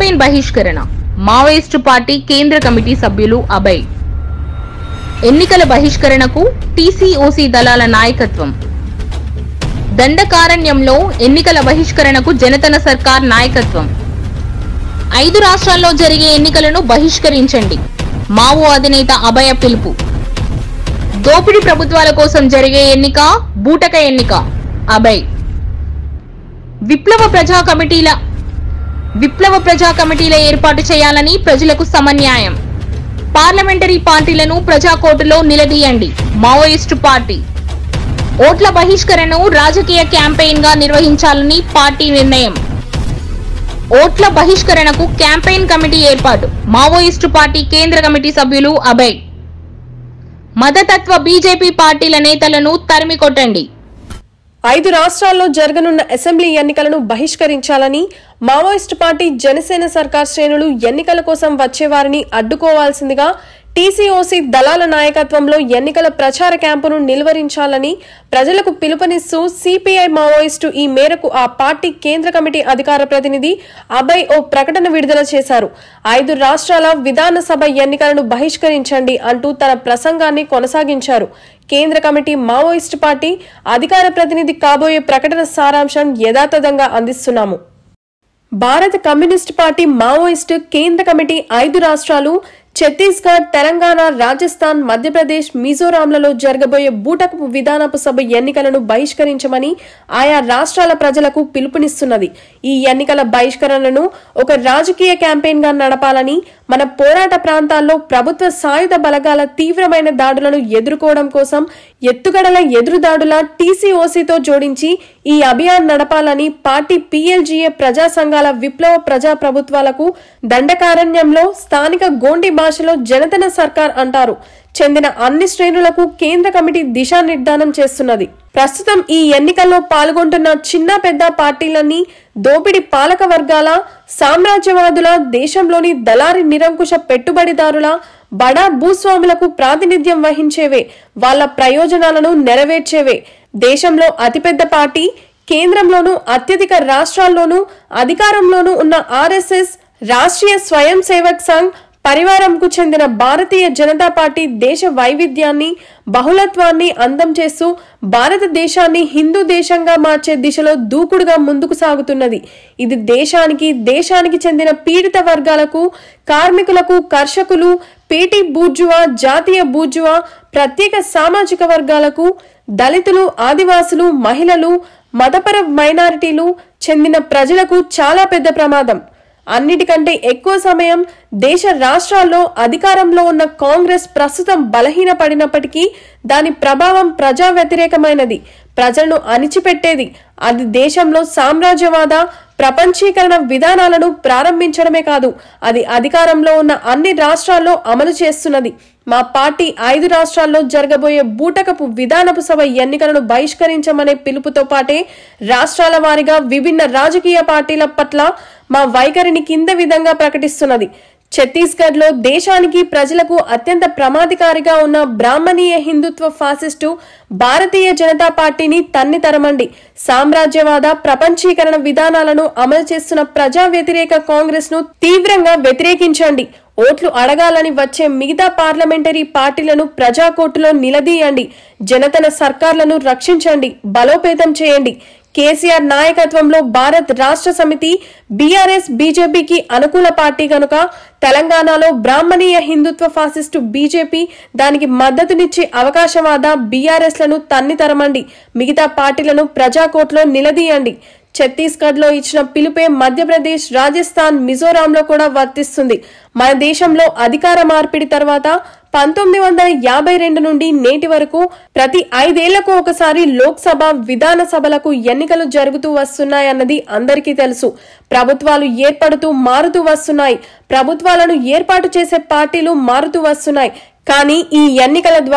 campaign బహిష్కరణ Maoist party కేంద్ర committee సభ్యులు అభయ్ ఎన్నికల బహిష్కరణకు టీసీఓసీ దళాల నాయకత్వం దండకారణ్యంలో ఎన్నికల బహిష్కరణకు జనతన సర్కార్ నాయకత్వం ఐదు రాష్ట్రాల్లో జరిగే ఎన్నికలను బహిష్కరించండి మావో అధినేత అభయ పిలుపు దోపిడీ ప్రభుత్వాల కోసం జరిగే ఎన్నిక బూటక ఎన్నిక అభయ్ విప్లవ ప్రజా కమిటీల విప్లవ ప్రజా కమిటీల ఏర్పాటు చేయాలని ప్రజలకు సమన్యాయం పార్లమెంటరీ పార్టీలను ప్రజా కోర్టులో నిలదీయండి మావోయిస్టు పార్టీ ఓట్ల బహిష్కరణను రాజకీయ క్యాంపెయిన్ గా నిర్వహించాలని పార్టీ నిర్ణయం ఓట్ల బహిష్కరణకు క్యాంపెయిన్ కమిటీ ఏర్పాటు మావోయిస్టు పార్టీ కేంద్ర కమిటీ సభ్యులు అభయ్ మతతత్వ బీజేపీ పార్టీల నేతలను తరిమి కొట్టండి ఐదు రాష్ట్రాల్లో జరగనున్న అసెంబ్లీ ఎన్నికలను బహిష్కరించాలని మావోయిస్టు పార్టీ జనసేన సర్కార్ శ్రేణులు ఎన్నికల కోసం వచ్చేవారిని అడ్డుకోవాల్సిందిగా టీసీఓసీ దళాల నాయకత్వంలో ఎన్నికల ప్రచార క్యాంపును నిలువరించాలని ప్రజలకు పిలుపునిస్తూ సిపిఐ మావోయిస్టు ఈ మేరకు ఆ పార్టీ కేంద్ర కమిటీ అధికార ప్రతినిధి అభయ్ ఓ ప్రకటన విడుదల చేశారు ఐదు రాష్ట్రాల విధానసభ ఎన్నికలను బహిష్కరించండి అంటూ తన ప్రసంగాన్ని కొనసాగించారు కేంద్ర కమిటీ మావోయిస్టు పార్టీ అధికార ప్రతినిధి కాబోయే ప్రకటన సారాంశం యథాతథంగా అందిస్తున్నాము భారత కమ్యూనిస్ట్ పార్టీ మావోయిస్టు కేంద్ర కమిటీ ఐదు రాష్ట్రాలు ఛత్తీస్గఢ్ తెలంగాణ రాజస్థాన్ మధ్యప్రదేశ్ మిజోరాంలలో జరగబోయే బూటకపు విధానపు సభ ఎన్నికలను బహిష్కరించమని ఆయా రాష్ట్రాల ప్రజలకు పిలుపునిస్తున్నది ఈ ఎన్నికల బహిష్కరణను ఒక రాజకీయ క్యాంపెయిన్ గా నడపాలని మన పోరాట ప్రాంతాల్లో ప్రభుత్వ సాయుధ బలగాల తీవ్రమైన దాడులను ఎదుర్కోవడం కోసం ఎత్తుగడల ఎదురుదాడుల టీసీఓసీతో జోడించి ఈ అభియాన్ నడపాలని పార్టీ పీఎల్జీఏ ప్రజా సంఘాల విప్లవ ప్రజా ప్రభుత్వాలకు దండకారణ్యంలో స్థానిక గోండి భాషలో జనతన సర్కార్ అంటారు చెందిన అన్ని శ్రేణులకు కేంద్ర కమిటీ దిశానిర్ధానం చేస్తున్నది ప్రస్తుతం ఈ ఎన్నికల్లో పాల్గొంటున్న చిన్న పెద్ద పార్టీలన్నీ దోపిడి పాలక వర్గాల సామ్రాజ్యవాదుల దేశంలోని దళారి నిరంకుశ పెట్టుబడిదారుల బడా భూస్వాములకు ప్రాతినిధ్యం వహించేవే వాళ్ళ ప్రయోజనాలను నెరవేర్చేవే దేశంలో అతిపెద్ద పార్టీ కేంద్రంలోనూ అత్యధిక రాష్ట్రాల్లోనూ అధికారంలోనూ ఉన్న ఆర్ఎస్ఎస్ రాష్ట్రీయ స్వయం సేవక్ సంఘ్ పరివారంకు చెందిన భారతీయ జనతా పార్టీ దేశ వైవిధ్యాన్ని బహుళత్వాన్ని అందం చేస్తూ భారతదేశాన్ని హిందూ దేశంగా మార్చే దిశలో దూకుడుగా ముందుకు సాగుతున్నది ఇది దేశానికి దేశానికి చెందిన పీడిత వర్గాలకు కార్మికులకు కర్షకులు పేటీ బూర్జువా జాతీయ బూర్జువా ప్రత్యేక సామాజిక వర్గాలకు దళితులు ఆదివాసులు మహిళలు మతపర మైనారిటీలు చెందిన ప్రజలకు చాలా పెద్ద ప్రమాదం అన్నిటికంటే ఎక్కువ సమయం దేశ రాష్ట్రాల్లో అధికారంలో ఉన్న కాంగ్రెస్ ప్రస్తుతం బలహీనపడినప్పటికీ దాని ప్రభావం ప్రజా వ్యతిరేకమైనది ప్రజలను అణిచిపెట్టేది అది దేశంలో సామ్రాజ్యవాద ప్రపంచీకరణ విధానాలను ప్రారంభించడమే కాదు అది అధికారంలో ఉన్న అన్ని రాష్ట్రాల్లో అమలు చేస్తున్నది మా పార్టీ ఐదు రాష్ట్రాల్లో జరగబోయే బూటకపు విధానపు సభ ఎన్నికలను బహిష్కరించమనే పిలుపుతో పాటే రాష్ట్రాల వారీగా విభిన్న రాజకీయ పార్టీల పట్ల మా వైఖరిని కింద విధంగా ప్రకటిస్తున్నది ఛత్తీస్గఢ్ లో దేశానికి ప్రజలకు అత్యంత ప్రమాదకారిగా ఉన్న బ్రాహ్మణీయ హిందుత్వ ఫాసిస్టు భారతీయ జనతా పార్టీని తన్ని తరమండి సామ్రాజ్యవాద ప్రపంచీకరణ విధానాలను అమలు చేస్తున్న ప్రజా వ్యతిరేక కాంగ్రెస్ ను తీవ్రంగా వ్యతిరేకించండి ఓట్లు అడగాలని వచ్చే మిగతా పార్లమెంటరీ పార్టీలను ప్రజా కోర్టులో నిలదీయండి జనతన సర్కార్లను రక్షించండి బలోపేతం చేయండి కేసీఆర్ నాయకత్వంలో భారత్ రాష్ట్ర సమితి బీఆర్ఎస్ బీజేపీకి అనుకూల పార్టీ గనుక తెలంగాణలో బ్రాహ్మణీయ హిందుత్వ ఫాసిస్టు బీజేపీ దానికి మద్దతునిచ్చే అవకాశవాద బీఆర్ఎస్ లను తన్ని తరమండి మిగతా పార్టీలను ప్రజా కోర్టులో నిలదీయండి ఛత్తీస్గఢ్ లో ఇచ్చిన పిలుపే మధ్యప్రదేశ్ రాజస్థాన్ మిజోరాంలో కూడా వర్తిస్తుంది మన దేశంలో అధికార మార్పిడి తర్వాత పంతొమ్మిది వందల యాభై రెండు నుండి నేటి వరకు ప్రతి ఐదేళ్లకు ఒకసారి లోక్సభ విధాన సభలకు ఎన్నికలు జరుగుతూ వస్తున్నాయన్నది అందరికీ తెలుసు ప్రభుత్వాలు ఏర్పడుతూ మారుతూ వస్తున్నాయి ప్రభుత్వాలను ఏర్పాటు చేసే పార్టీలు మారుతూ వస్తున్నాయి కానీ ఈ ఎన్నికల ద్వారా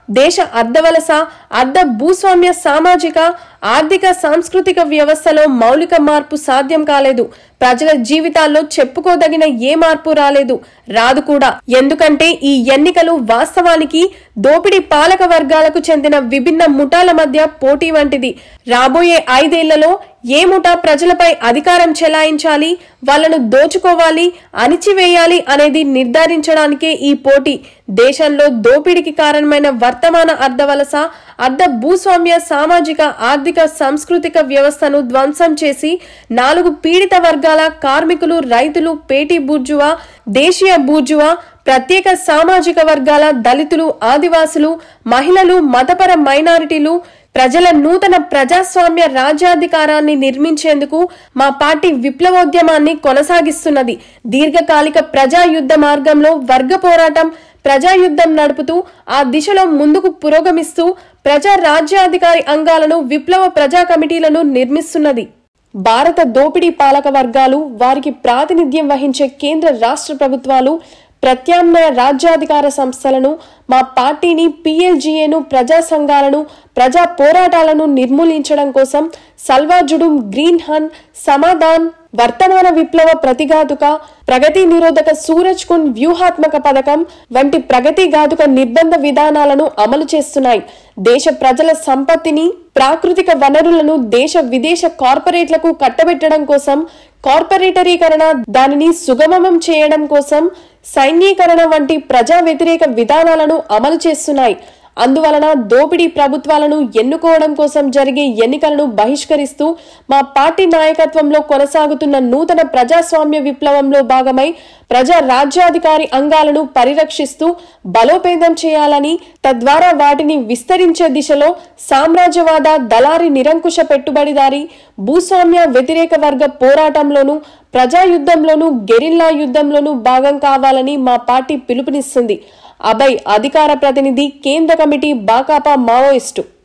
దేశ అర్ధవలస అర్ధ భూస్వామ్య సామాజిక ఆర్థిక సాంస్కృతిక వ్యవస్థలో మౌలిక మార్పు సాధ్యం కాలేదు ప్రజల జీవితాల్లో చెప్పుకోదగిన ఏ మార్పు రాలేదు రాదు కూడా ఎందుకంటే ఈ ఎన్నికలు వాస్తవానికి దోపిడీ పాలక వర్గాలకు చెందిన విభిన్న ముఠాల మధ్య పోటీ వంటిది రాబోయే ఐదేళ్లలో ఏ ముఠా ప్రజలపై అధికారం చెలాయించాలి వాళ్ళను దోచుకోవాలి అణిచివేయాలి అనేది నిర్ధారించడానికే ఈ పోటీ దేశంలో దోపిడీకి కారణమైన వర్తమాన అర్ధవలస అర్ధ భూస్వామ్య సామాజిక ఆర్థిక సాంస్కృతిక వ్యవస్థను ధ్వంసం చేసి నాలుగు పీడిత వర్గాల కార్మికులు రైతులు పేటీ బూర్జువా దేశీయ బూర్జువా ప్రత్యేక సామాజిక వర్గాల దళితులు ఆదివాసులు మహిళలు మతపర మైనారిటీలు ప్రజల నూతన ప్రజాస్వామ్య రాజ్యాధికారాన్ని నిర్మించేందుకు మా పార్టీ విప్లవోద్యమాన్ని కొనసాగిస్తున్నది దీర్ఘకాలిక ప్రజా యుద్ధ మార్గంలో వర్గ పోరాటం ప్రజాయుద్ధం నడుపుతూ ఆ దిశలో ముందుకు పురోగమిస్తూ ప్రజా రాజ్యాధికారి అంగాలను విప్లవ ప్రజా కమిటీలను నిర్మిస్తున్నది భారత దోపిడీ పాలక వర్గాలు వారికి ప్రాతినిధ్యం వహించే కేంద్ర రాష్ట్ర ప్రభుత్వాలు ప్రత్యామ్నాయ రాజ్యాధికార సంస్థలను మా పార్టీని పిఎల్జీఏను ప్రజా సంఘాలను ప్రజా పోరాటాలను నిర్మూలించడం కోసం సల్వాజుడుం గ్రీన్ హన్ సమాధాన్ వర్తమాన విప్లవ ప్రతిఘాతుక ప్రగతి నిరోధక సూరజ్ కుండ్ వ్యూహాత్మక పథకం వంటి ప్రగతి ఘాతుక నిర్బంధ విధానాలను అమలు చేస్తున్నాయి దేశ ప్రజల సంపత్తిని ప్రాకృతిక వనరులను దేశ విదేశ కార్పొరేట్లకు కట్టబెట్టడం కోసం కార్పొరేటరీకరణ దానిని సుగమం చేయడం కోసం సైన్యీకరణ వంటి ప్రజా వ్యతిరేక విధానాలను అమలు చేస్తున్నాయి అందువలన దోపిడీ ప్రభుత్వాలను ఎన్నుకోవడం కోసం జరిగే ఎన్నికలను బహిష్కరిస్తూ మా పార్టీ నాయకత్వంలో కొనసాగుతున్న నూతన ప్రజాస్వామ్య విప్లవంలో భాగమై ప్రజా రాజ్యాధికారి అంగాలను పరిరక్షిస్తూ బలోపేతం చేయాలని తద్వారా వాటిని విస్తరించే దిశలో సామ్రాజ్యవాద దళారి నిరంకుశ పెట్టుబడిదారి భూస్వామ్య వ్యతిరేక వర్గ పోరాటంలోనూ ప్రజాయుద్ధంలోనూ గెరిల్లా యుద్ధంలోనూ భాగం కావాలని మా పార్టీ పిలుపునిస్తుంది అభయ్ అధికార ప్రతినిధి కేంద్ర కమిటీ బాకాపా మావోయిస్టు